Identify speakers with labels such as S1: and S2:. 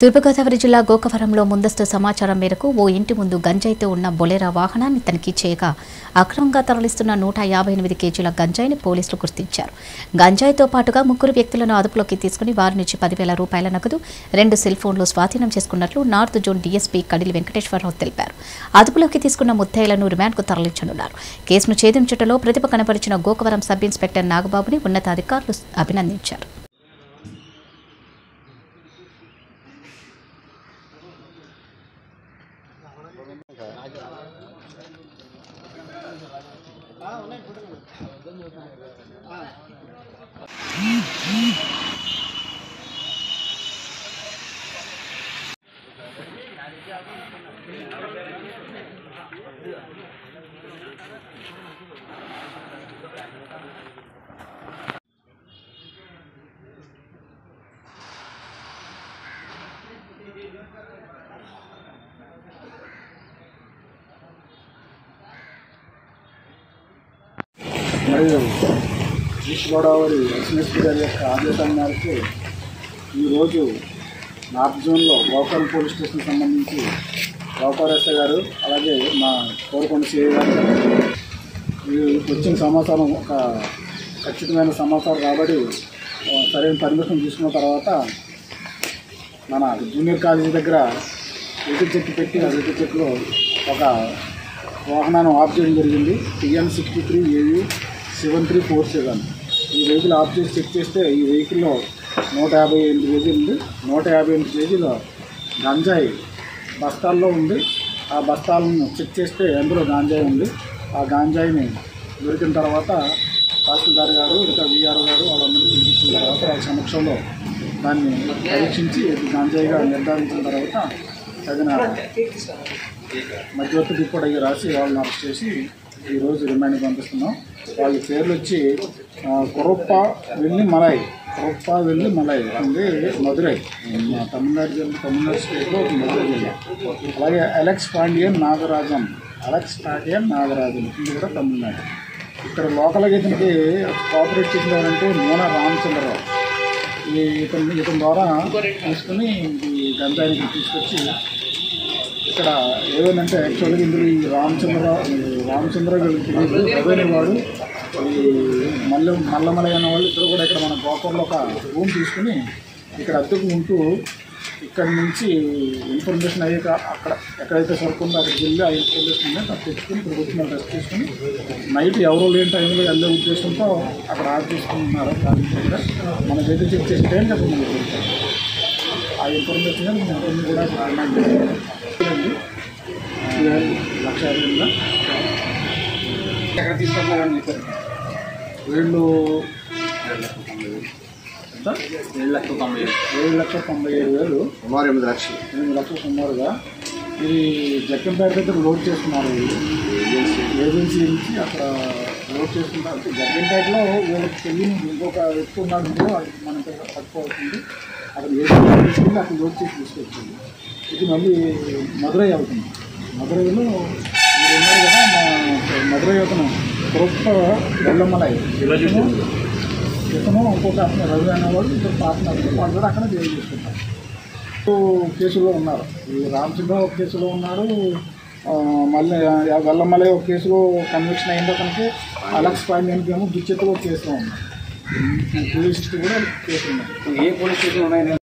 S1: తూర్పుగోదావరి జిల్లా గోకవరంలో ముందస్తు సమాచారం మేరకు ఓ ఇంటి ముందు గంజాయితో ఉన్న బొలెరా వాహనాన్ని తనిఖీ చేయగా అక్రమంగా తరలిస్తున్న నూట యాభై ఎనిమిది కేజీల గంజాయిని పోలీసులు గుర్తించారు గంజాయితో పాటుగా ముగ్గురు వ్యక్తులను అదుపులోకి తీసుకుని వారి నుంచి పదివేల రూపాయల నగదు రెండు సెల్ ఫోన్లు స్వాధీనం చేసుకున్నట్లు north zone DSP Kadili Venkateswararao తెలిపారు అదుపులోకి తీసుకున్న ముత్తైలను రిమాండ్కు తరలించనున్నారు కేసును ఛేదించటంలో ప్రతిభ కనపరిచిన గోకవరం సబ్ ఇన్స్పెక్టర్ నాగబాబుని ఉన్నతాధికారులు అభినందించారు
S2: మరియు ఈస్ట్ గోదావరి ఎస్ఎస్పీ గారి యొక్క ఆదేశం మేరకు ఈరోజు నార్త్ జోన్లో గోకల్ పోలీస్ స్టేషన్ సంబంధించి గోపాల్ ఎస్ఐ గారు అలాగే మా కోరుకొండ సిఐ గారు ఈ వచ్చిన సమాచారం ఒక ఖచ్చితమైన సమాచారం రాబడి ఆ, సరైన పర్మిషన్ తీసుకున్న తర్వాత మన జూనియర్ కాలేజీ దగ్గర ఎదురు చెట్టు పెట్టి ఆ ఎదురు చెట్టులో ఒక వాహనాన్ని ఆఫ్ చేయడం జరిగింది TN sixty three AU seven three four seven ఈ వెహికల్ ఆఫ్ చేసి చెక్ చేస్తే ఈ వెహికల్లో నూట యాభై ఎనిమిది కేజీలు ఉంది నూట యాభై ఎనిమిది కేజీల గంజాయి బస్తాల్లో ఉంది ఆ బస్తాలను చెక్ చేస్తే అందులో గాంజాయి ఉంది ఆ గాంజాయిని దొరికిన తర్వాత తహసీల్దార్ గారు ఇంకా విఆర్ఓ గారు వాళ్ళందరినీ పిలిపించిన తర్వాత వాళ్ళ సమక్షంలో దాన్ని పరీక్షించి ఇది గాంజాయిగా నిర్ధారించిన తర్వాత తగిన మధ్యవర్తి రిపోర్ట్ అయ్యి రాసి వాళ్ళని అరెస్ట్ చేసి ఈరోజు రిమాండ్ పంపిస్తున్నాం వాళ్ళ పేర్లు వచ్చి ఆ, కొరప్ప వెళ్ళి మలై కొరప్ప వెళ్ళి మలై ఉంది మధురై మా తమిళనాడు జిల్లా తమిళనాడు స్టేట్లో ఒక మధురై జిల్లా అలాగే అలెక్స్ పాండియన్ నాగరాజన్ అలెక్స్ పాండియన్ నాగరాజన్ ఇది కూడా తమిళనాడు ఇక్కడ లోకల్గా ఇతనికి కోఆపరేట్ చేసిన ఎవరంటే నూనె రామచంద్రరావు ఈ ఇతను ఇతని ద్వారా తీసుకుని ఈ గంజాయిని తీసుకొచ్చి ఇక్కడ ఏమైందంటే యాక్చువల్గా ఇందులో ఈ రామచంద్రరావు ఈ రామచంద్ర తెలియదు అదే వాడు ఈ మల్ల మల్లమలై అన్న వాళ్ళు ఇద్దరు కూడా ఇక్కడ మన గోపంలో ఒక రూమ్ తీసుకుని ఇక్కడ అద్దెకు ఉంటూ ఇక్కడ నుంచి ఇన్ఫర్మేషన్ అయ్యాక అక్కడ ఎక్కడైతే సరుకు ఉందో అక్కడికి వెళ్ళి ఆ ఇన్ఫర్మేషన్ ఉందో అక్కడ తెచ్చుకుని ఇక్కడ వచ్చి మనం రెస్ట్ తీసుకుని నైట్ ఎవరో లేని టైంలో వెళ్ళే ఉద్దేశంతో అక్కడ ఆర్డర్ తీసుకుంటున్నారు కాలేజీ దగ్గర మనకైతే చెక్ చేసి టైం చెప్పండి ఆ ఇన్ఫర్మేషన్ మేము కూడా రిమాండ్ చేయాలి. లక్ష యాభై వేల ఎక్కడ తీసుకుంటున్నారని చెప్పారు వీళ్ళు ఎంత?
S3: ఏడు లక్షల తొంభై ఏడు
S2: ఏడు లక్షల తొంభై ఏడు వేలు
S3: సుమారు ఎనిమిది లక్షలు
S2: ఎనిమిది లక్షలు సుమారుగా ఇది జగ్గంపేట దగ్గర లోడ్ చేస్తున్నారు ఏజెన్సీ నుంచి అక్కడ లోడ్ చేసుకుంటారు అంటే జగ్గంపేటలో వీళ్ళకి తెలియని ఇంకొక వ్యక్తి ఉన్నాడు ఇందులో అది మనకి తక్కువ అవుతుంది అక్కడ ఏజెన్సీ తీసుకెళ్ళి అక్కడ లోడ్ చేసి తీసుకొచ్చింది ఇది మళ్ళీ మధురై వెళ్తుంది మధురైలో మీరు ఉన్నారు కదా మా మధురై అతను గొప్ప వెల్లమ్మలై ఇతను ఇతను ఇంకొక అతను రవి అనేవాడు ఇద్దరు పార్ట్నర్లు వాళ్ళు కూడా అక్కడ జైలు చేసుకుంటారు కేసులో ఉన్నారు ఈ రామచంద్ర ఒక కేసులో ఉన్నాడు ఆ, మళ్ళీ ఆ వెల్లమలై ఒక కేసులో కన్విక్షన్ అయిన అతనికి అలక్స్ పాండ్యానికి ఏమో దుచ్చెత్తులో కేసులో ఉన్నాడు ఈ పోలీసుకి కూడా కేసు ఉన్నాయి
S3: ఏ పోలీస్ స్టేషన్ ఉన్నాయి